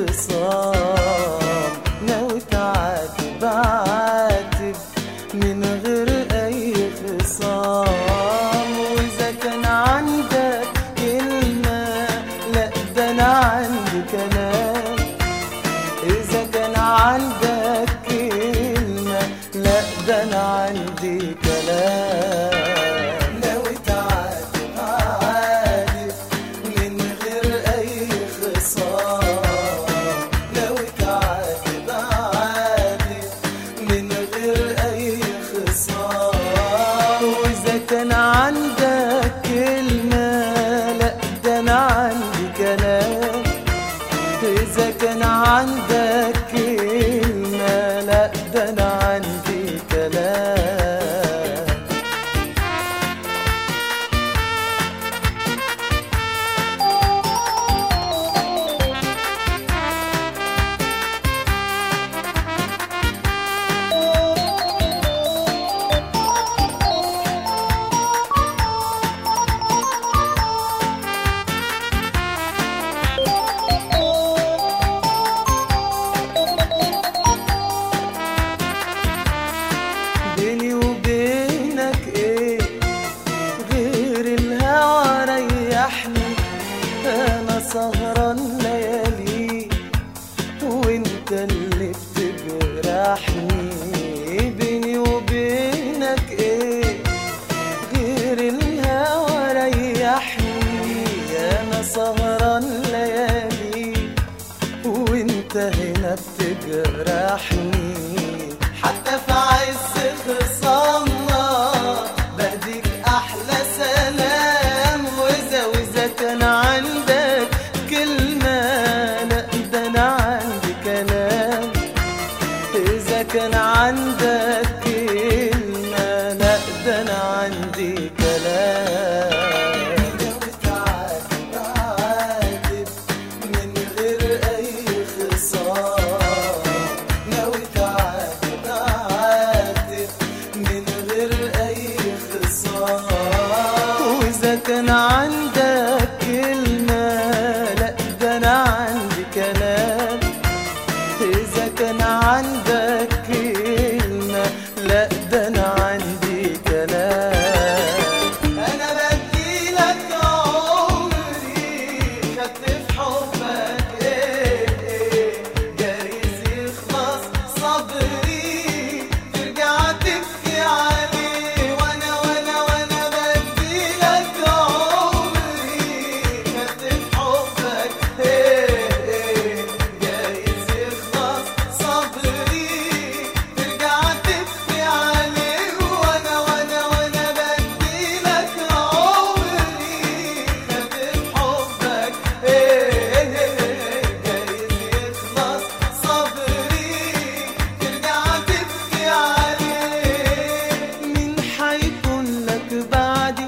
خصام ناوي تعاتب عاتب من غير أي خصام وإذا كان عندك كلمة لا ده أنا عندي كلام إذا كان عندك كلمة لا ده أنا عندي كلام ناوي تعاتب عاتب من غير أي خصام ناوي تعاتب عاتب من غير أي خصام وإذا كان عندك كلمة لا ده أنا عندي كلام إذا كان عندك كلمة لا ده أنا عندي كلام بيني وبينك ايه غير الهوى ريحني انا سهران ليالي وانت اللي بتجرحني بيني وبينك ايه غير الهوى ريحني انا سهران ليالي وانت هنا بتجرحني حتى في عز خصامنا بديك احلى سلام واذا واذا كان عندك كلمة لا ده انا عندي كلام اذا كان عندك كلمة لا ده انا عندي كلام تعاتب عاتب من غير اي خصام ناوي تعاتب عاتب من غير اي خصام واذا كان عندك كلمة لا ده انا عندي كلام إذا كان عندك كلمة لا ده أنا عندي كلام أنا بديلك عمري خدت في حبك إيه إيه جايز يخلص صبري ترجع تبكي عليه وأنا وأنا وأنا بديلك عمري خدت في حبك إيه إيه جايز يخلص صبري ترجع تبكي عليه وانا وانا وانا بديلك عمري خدت في حبك ايه جايز يخلص صبري ترجع تبكي عليه مين حيكون لك بعدي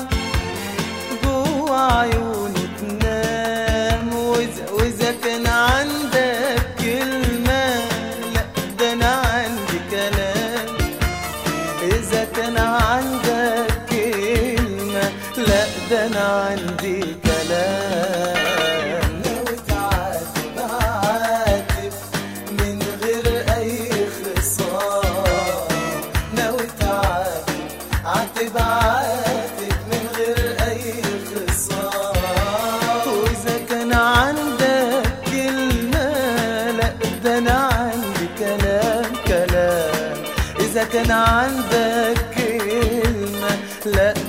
جوا عيوني تنام وإذا, وإذا كان عندك كلمة لا ده أنا عندي كلام إذا كان عندك كلمة لا ده أنا عندي كلام ناوي تعاتب عاتب من غير أي خصام ناوي تعاتب عاتب عاتب من غير أي خصام وإذا كان عندك كلمة لا ده أنا عندي كلام كلام إذا كان عندك كلمة لا